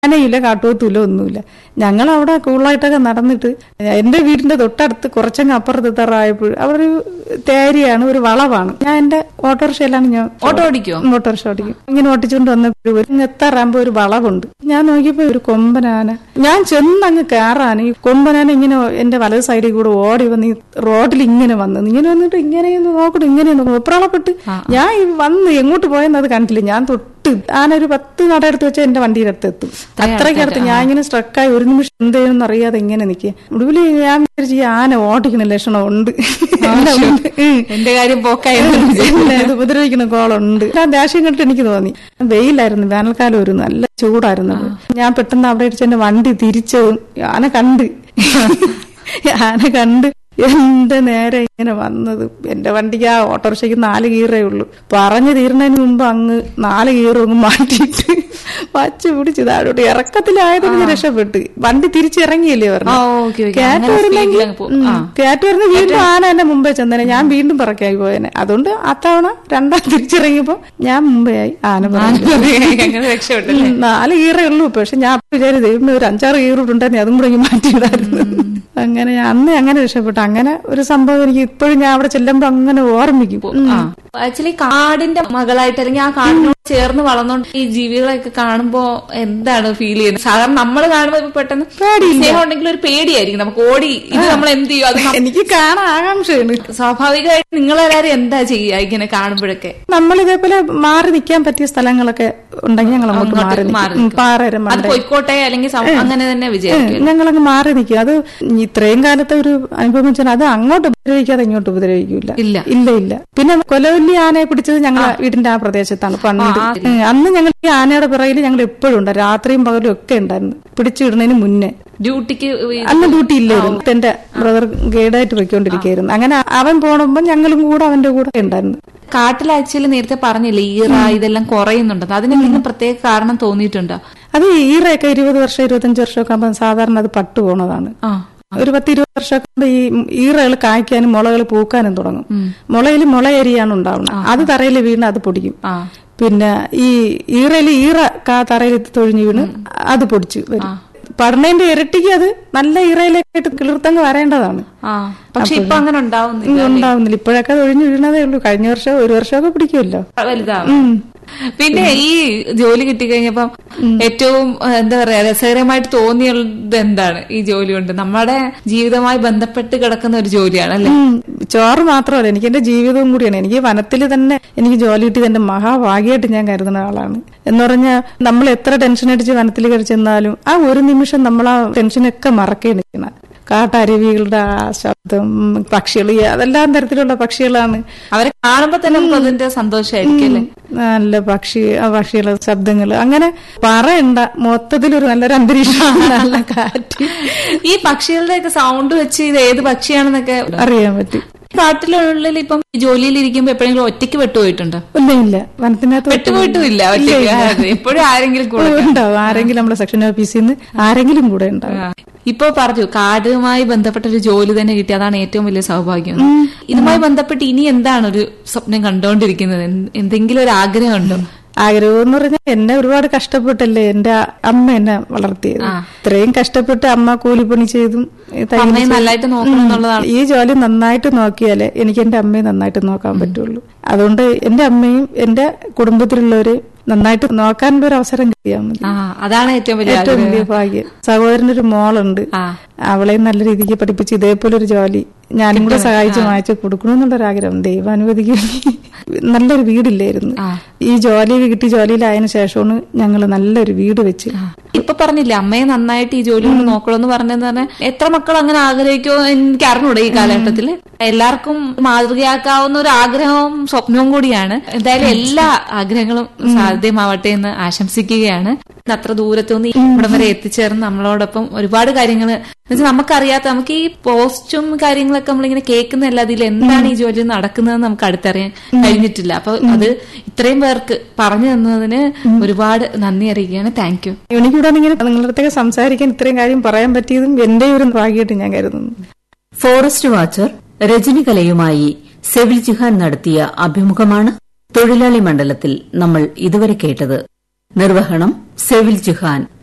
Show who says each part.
Speaker 1: ആനയില്ല കാട്ടുപോത്തുമില്ല ഒന്നുമില്ല ഞങ്ങൾ അവിടെ കൂളായിട്ടൊക്കെ നടന്നിട്ട് എന്റെ വീടിന്റെ തൊട്ടടുത്ത് കുറച്ചങ്ങ് അപ്പുറത്ത് തറായപ്പോൾ അവിടെ ഒരു തേരിയാണ് ഒരു വളവാണ് ഞാൻ എന്റെ ഓട്ടോറിക്ഷയിലാണ് ഞാൻ
Speaker 2: ഓട്ടോ ഓടിക്കോ
Speaker 1: ഓട്ടോറിക്ഷ ഓടിക്കും ഇങ്ങനെ ഓട്ടിച്ചുകൊണ്ട് വന്നപ്പോൾ ഒരു എത്താറാകുമ്പോ ഒരു വളവുണ്ട് ഞാൻ നോക്കിയപ്പോ ഒരു കൊമ്പനാന ഞാൻ ചെന്നങ്ങ് കയറാൻ ഈ കൊമ്പനാന ഇങ്ങനെ എന്റെ വലത് സൈഡിൽ കൂടെ ഓടി വന്ന് ഈ റോഡിൽ ഇങ്ങനെ വന്നു ഇങ്ങനെ വന്നിട്ട് ഇങ്ങനെയൊന്ന് നോക്കട്ടെ ഇങ്ങനെയൊന്ന് വെപ്രാളപ്പെട്ട് ഞാൻ ഈ വന്ന് എങ്ങോട്ട് പോയെന്ന് അത് കണ്ടില്ല ഞാൻ തൊട്ട് ആന ഒരു പത്ത് നട എടുത്ത് വെച്ചാൽ എന്റെ വണ്ടിയുടെ അടുത്ത് എത്തും അത്രയ്ക്ക് അടുത്ത് ഞാൻ ഇങ്ങനെ സ്ട്രക്കായി ഒരു നിമിഷം എന്ത് ചെയ്യുമെന്ന് അറിയാതെ ഇങ്ങനെ നിൽക്കുക ഒടുവിൽ ഞാൻ വിചാരിച്ചു ഈ ആന ഓടിക്കണ ലക്ഷണം ഉണ്ട് എന്റെ മുന്നിൽ. ഉം.
Speaker 2: എന്റെ കാര്യം പോക്കായി
Speaker 1: ഇല്ല, ഇത് ഉപദ്രവിക്കുന്ന കോളുണ്ട് ആ ദേഷ്യം കണ്ടിട്ട് എനിക്ക് തോന്നി വെയിലായിരുന്നു വേനൽക്കാലം ഒരു നല്ല ചൂടായിരുന്നു അത്. ഞാൻ പെട്ടെന്ന് അവിടെ ഇടിച്ച് എന്റെ വണ്ടി തിരിച്ചതും ആന കണ്ട് ആന കണ്ട് എന്റെ നേരെ ഇങ്ങനെ വന്നത് എന്റെ വണ്ടിക്ക് ആ ഓട്ടോറിക്ഷയ്ക്ക് നാല് ഗീറേ ഉള്ളൂ പറഞ്ഞു തീർന്നതിന് മുമ്പ് അങ്ങ് നാല് ഗീറും അങ്ങ് മാറ്റിയിട്ട് വച്ച് പിടിച്ച് താഴോട്ട് ഇറക്കത്തിലായതിന് ഞാൻ രക്ഷപ്പെട്ട് വണ്ടി തിരിച്ചിറങ്ങിയില്ലേ
Speaker 2: ആ,
Speaker 1: പറഞ്ഞു
Speaker 2: ഓക്കേ, ഓക്കേ.
Speaker 1: കാറ്റ്
Speaker 2: അങ്ങനെ
Speaker 1: വരുന്നെങ്കിൽ
Speaker 2: സ്പീഡിലങ്ങ് പോകും. ആ.
Speaker 1: കാറ്റ് വരുന്ന വീണ്ടും ആന എന്നെ മുമ്പേ ചെന്നേനെ ഞാൻ വീണ്ടും പറക്കായി പോയേനെ അതുകൊണ്ട് അത്തവണ രണ്ടാം തിരിച്ചിറങ്ങിയപ്പോ ഞാൻ മുമ്പേ ആയി ആന പറഞ്ഞു
Speaker 2: അങ്ങനെ രക്ഷപ്പെട്ടല്ലേ
Speaker 1: നാല് ഗീറേ ഉള്ളൂ പക്ഷെ ഞാൻ അപ്പൊ വിചാരിച്ചു ദൈവമേ ഒരു അഞ്ചാറ് ഗീറുണ്ടായിരുന്നു അതും കൂടെ ഇങ്ങ് മാറ്റിയിടായിരുന്നു അങ്ങനെ അന്ന് അങ്ങനെ രക്ഷപ്പെട്ടു അങ്ങനെ ഒരു സംഭവം എനിക്ക് ഇപ്പോഴും ഞാൻ അവിടെ ചെല്ലുമ്പോ അങ്ങനെ ഓർമ്മിക്കും ഉം.
Speaker 2: ആക്ച്വലി കാടിന്റെ മകളായിട്ട് അല്ലെങ്കിൽ ആ കാടിനോട് ചേർന്ന് വളർന്നോണ്ട് ഈ ജീവികളെയൊക്കെ കാണുമ്പോ എന്താണ് ഫീൽ ചെയ്യുന്നത് സാധാരണ നമ്മൾ കാണുമ്പോ ഇപ്പൊ പെട്ടെന്ന് സ്നേഹം ഉണ്ടെങ്കിൽ ഒരു പേടിയായിരിക്കും നമുക്ക് ഓടി ഇത് നമ്മൾ എന്ത് ചെയ്യും അത് നമ്മ-
Speaker 1: എനിക്ക് കാണാൻ ആകാംക്ഷയാണ്
Speaker 2: സ്വാഭാവികമായിട്ട് നിങ്ങളെല്ലാരും എന്താ ചെയ്യുക ഇങ്ങനെ കാണുമ്പോഴൊക്കെ
Speaker 1: നമ്മൾ ഇതേപോലെ മാറി നിൽക്കാൻ പറ്റിയ സ്ഥലങ്ങളൊക്കെ ഉണ്ടെങ്കിൽ ഞങ്ങൾ അങ്ങോട്ട് മാറി
Speaker 2: മാറി
Speaker 1: നിൽക്കും ഉം, പാറര
Speaker 2: അത്
Speaker 1: മണ്ട
Speaker 2: പോയിക്കോട്ടെ അല്ലെങ്കിൽ സം- അങ്ങനെ തന്നെ വിചാരിക്കും
Speaker 1: ഞങ്ങളങ്ങ് മാറി നിൽക്കും അത് ഇത്രയും കാലത്തെ ഒരു അനുഭവം വെച്ചാൽ അത് അങ്ങോട്ട് ഉപദ്രവിക്കാതെ ഇങ്ങോട്ട് ഉപദ്രവിക്കൂല
Speaker 2: ഇല്ല.
Speaker 1: ഇല്ല ഇല്ല പിന്നെ കൊലവല്ലി ആനയെ പിടിച്ചത് ഞങ്ങളെ വീടിന്റെ ആ പ്രദേശത്താണ് പണ്ട് ഉം, അന്ന് ഞങ്ങൾ ഈ ആനയുടെ പിറകിൽ ഞങ്ങൾ എപ്പോഴും ഉണ്ട് രാത്രിയും പകലും ഒക്കെ ഉണ്ടായിരുന്നു പിടിച്ചിടുന്നതിന് മുന്നേ
Speaker 2: ഡ്യൂട്ടിക്ക് ഈ-
Speaker 1: അന്ന് ഡ്യൂട്ടി ഇല്ലായിരുന്നു എന്റെ ബ്രദർ ഗൈഡായിട്ട് പോയിക്കൊണ്ടിരിക്കുകയായിരുന്നു അങ്ങനെ അവൻ പോണുമ്പോ ഞങ്ങളും കൂടെ അവന്റെ കൂടെ ഉണ്ടായിരുന്നു
Speaker 2: കാട്ടിൽ ആക്ച്വലി നേരത്തെ പറഞ്ഞില്ലേ ഈറ ഇതെല്ലാം കുറയുന്നുണ്ടെന്ന് അതിനെന്തെങ്കിലും പ്രത്യേക കാരണം തോന്നിയിട്ടുണ്ടോ
Speaker 1: അത് ഈറയൊക്കെ ഇരുപത് വർഷം ഇരുപത്തഞ്ച് വർഷമൊക്കെ ആകുമ്പോൾ സാധാരണ അത് പട്ടു പോണതാണ്
Speaker 2: ആ
Speaker 1: ഒരു പത്ത് ഇരുപത് വർഷമൊക്കെ കൊണ്ട് ഈ ഈറകൾ കായ്ക്കാനും മുളകൾ പൂക്കാനും തുടങ്ങും മുളയിൽ മുളയരിയാണ് ഉണ്ടാവുന്നത് അത് തറയിൽ വീണ് അത് പൊടിക്കും
Speaker 2: ആ
Speaker 1: പിന്നെ ഈ ഈറയിൽ ഈറ കാ തറയിൽ തൊഴിഞ്ഞു വീണ് അത് പൊടിച്ചു വരും പടണേന്റെ ഇരട്ടിക്ക് അത് നല്ല ഈറയിലേക്കായിട്ട് കിളിർത്തങ്ങ് വരേണ്ടതാണ്
Speaker 2: ആ പക്ഷെ ഇപ്പൊ അങ്ങനെ ഉണ്ടാവുന്നില്ല
Speaker 1: ഇന്ന് ഉണ്ടാവുന്നില്ല ഇപ്പോഴൊക്കെ അത് ഒഴിഞ്ഞു വീണതേ ഉള്ളൂ കഴിഞ്ഞ വർഷം ഒരു വർഷമൊക്കെ പിടിക്കുമല്ലോ
Speaker 2: വലുതാവും പിന്നെ ഈ ജോലി കിട്ടിക്കഴിഞ്ഞപ്പം ഏറ്റവും ഏഹ്, എന്താ പറയാ രസകരമായിട്ട് തോന്നിയത് എന്താണ് ഈ ജോലി കൊണ്ട് നമ്മുടെ ജീവിതവുമായി ബന്ധപ്പെട്ട് കിടക്കുന്ന ഒരു ജോലിയാണ് അല്ലെ
Speaker 1: ഉം. ചോറ് മാത്രമല്ല എനിക്ക് എന്റെ ജീവിതവും കൂടിയാണ് എനിക്ക് വനത്തിൽ തന്നെ എനിക്ക് ജോലി കിട്ടിയത് എന്റെ മഹാഭാഗ്യമായിട്ട് ഞാൻ കരുതുന്ന ആളാണ് എന്ന് പറഞ്ഞാൽ നമ്മൾ എത്ര ടെൻഷൻ അടിച്ച് വനത്തിൽ കയറി ചെന്നാലും ആ ഒരു നിമിഷം നമ്മൾ ആ ടെൻഷനൊക്കെ മറക്കേ നിൽക്കണം കാട്ടരുവികളുടെ ആ ശബ്ദം പക്ഷികൾ അതെല്ലാം തരത്തിലുള്ള പക്ഷികളാണ്
Speaker 2: അവരെ കാണുമ്പോ തന്നെ നമുക്ക് അതിന്റെ സന്തോഷമായിരിക്കും അല്ലെ
Speaker 1: നല്ല പക്ഷി ആ പക്ഷികളുടെ ശബ്ദങ്ങൾ അങ്ങനെ പറയണ്ട മൊത്തത്തിലൊരു നല്ലൊരു അന്തരീക്ഷം നല്ല കാറ്റ്
Speaker 2: ഈ പക്ഷികളുടെ ഒക്കെ സൗണ്ട് വെച്ച് ഇത് ഏത് പക്ഷിയാണെന്നൊക്കെ
Speaker 1: അറിയാൻ പറ്റും
Speaker 2: കാട്ടിലുള്ളിൽ ഇപ്പം ജോലിയിൽ ഇരിക്കുമ്പോ എപ്പോഴെങ്കിലും ഒറ്റയ്ക്ക് വിട്ടുപോയിട്ടുണ്ടോ
Speaker 1: ഇല്ല ഇല്ല വനത്തിനകത്ത്
Speaker 2: വിട്ടുപോയിട്ടുമില്ല ഒറ്റയ്ക്ക് എപ്പോഴും ആരെങ്കിലും കൂടെ
Speaker 1: ഉണ്ടാവും ആരെങ്കിലും നമ്മുടെ സെക്ഷൻ ഓഫീസിൽ നിന്ന് ആരെങ്കിലും കൂടെ ഉണ്ടാവും
Speaker 2: ആ. ഇപ്പൊ പറഞ്ഞു കാടുമായി ബന്ധപ്പെട്ട ഒരു ജോലി തന്നെ കിട്ടി അതാണ് ഏറ്റവും വലിയ സൗഭാഗ്യം ഇതുമായി ബന്ധപ്പെട്ട് ഇനി എന്താണ് ഒരു സ്വപ്നം കണ്ടുകൊണ്ടിരിക്കുന്നത് എന്ത്- എന്തെങ്കിലും ഒരു ആഗ്രഹമുണ്ടോ
Speaker 1: ആഗ്രഹം എന്ന് പറഞ്ഞാൽ എന്നെ ഒരുപാട് കഷ്ടപ്പെട്ടല്ലേ എന്റെ അമ്മ എന്നെ വളർത്തിയത് ഇത്രയും കഷ്ടപ്പെട്ട് അമ്മ കൂലിപ്പണി ചെയ്തും ഈ തയ്യൽ
Speaker 2: അമ്മയെ
Speaker 1: ചെയ്തും.
Speaker 2: നല്ലതായിട്ട് നോക്കണം എന്നുള്ളതാണ്
Speaker 1: ഈ ജോലി നന്നായിട്ട് നോക്കിയാലേ എനിക്ക് എന്റെ അമ്മയെ നന്നായിട്ട് നോക്കാൻ പറ്റുള്ളൂ അതുകൊണ്ട് എന്റെ അമ്മയും എന്റെ കുടുംബത്തിലുള്ളവരെ നന്നായിട്ട് നോക്കാനുള്ള ഒരു അവസരം കിട്ടിയാൽ മതി
Speaker 2: ആ അതാണ് ഏറ്റവും വലിയ
Speaker 1: ഏറ്റവും
Speaker 2: ആഗ്രഹം
Speaker 1: വലിയ ഭാഗ്യം സഹോദരനൊരു മോളുണ്ട്
Speaker 2: ആ
Speaker 1: അവളെ നല്ല രീതിക്ക് പഠിപ്പിച്ച് ഇതേപോലെ ഒരു ജോലി ഞാനും കൂടെ സഹായിച്ച് വാങ്ങിച്ചു കൊടുക്കണമെന്നുള്ളൊരു ആഗ്രഹം ദൈവം അനുവദിക്കുമെങ്കിൽ നല്ലൊരു വീടില്ലായിരുന്നു
Speaker 2: ആ.
Speaker 1: ഈ ജോലി കിട്ടി ജോലിയിലായതിനു ശേഷമാണ് ഞങ്ങൾ നല്ലൊരു വീട് വെച്ച്
Speaker 2: ഇപ്പൊ പറഞ്ഞില്ലേ അമ്മയെ നന്നായിട്ട് ഈ ജോലി കൊണ്ട് നോക്കണമെന്ന് പറഞ്ഞെന്ന് പറഞ്ഞാൽ എത്ര മക്കൾ അങ്ങനെ ആഗ്രഹിക്കുമോ എനിക്ക് അറിഞ്ഞൂടെ ഈ കാലഘട്ടത്തില് എല്ലാവർക്കും മാതൃകയാക്കാവുന്ന ഒരു ആഗ്രഹവും സ്വപ്നവും കൂടിയാണ് എന്തായാലും എല്ലാ ആഗ്രഹങ്ങളും സാധ്യമാവട്ടെ എന്ന് ആശംസിക്കുകയാണ് അത്ര ദൂരത്തുനിന്ന് ഇവിടം വരെ എത്തിച്ചേർന്ന് നമ്മളോടൊപ്പം ഒരുപാട് കാര്യങ്ങൾ എന്നുവെച്ചാൽ നമുക്കറിയാത്ത നമുക്ക് ഈ പോസ്റ്റും കാര്യങ്ങളൊക്കെ നമ്മളിങ്ങനെ കേൾക്കുന്നതല്ല അതിൽ എന്താണ് ഈ ജോലി നടക്കുന്നതെന്ന് നമുക്ക് അടുത്തറിയാൻ കഴിഞ്ഞിട്ടില്ല അപ്പൊ അത് ഇത്രയും പേർക്ക് പറഞ്ഞു തന്നതിന് ഒരുപാട് നന്ദി അറിയിക്കുകയാണ് താങ്ക് യു
Speaker 1: എനിക്കിവിടെ ഇങ്ങനെ നിങ്ങളുടെ അടുത്തൊക്കെ സംസാരിക്കാൻ ഇത്രയും കാര്യം പറയാൻ പറ്റിയതും എന്റെ ഒരു ഭാഗ്യമായിട്ട് ഞാൻ കരുതുന്നു
Speaker 3: ഫോറസ്റ്റ് വാച്ചർ രജനികലയുമായി സെവിൽ ജിഹാൻ നടത്തിയ അഭിമുഖമാണ് തൊഴിലാളി മണ്ഡലത്തിൽ നമ്മൾ ഇതുവരെ കേട്ടത് നിർവഹണം സെവിൽ ജിഹാൻ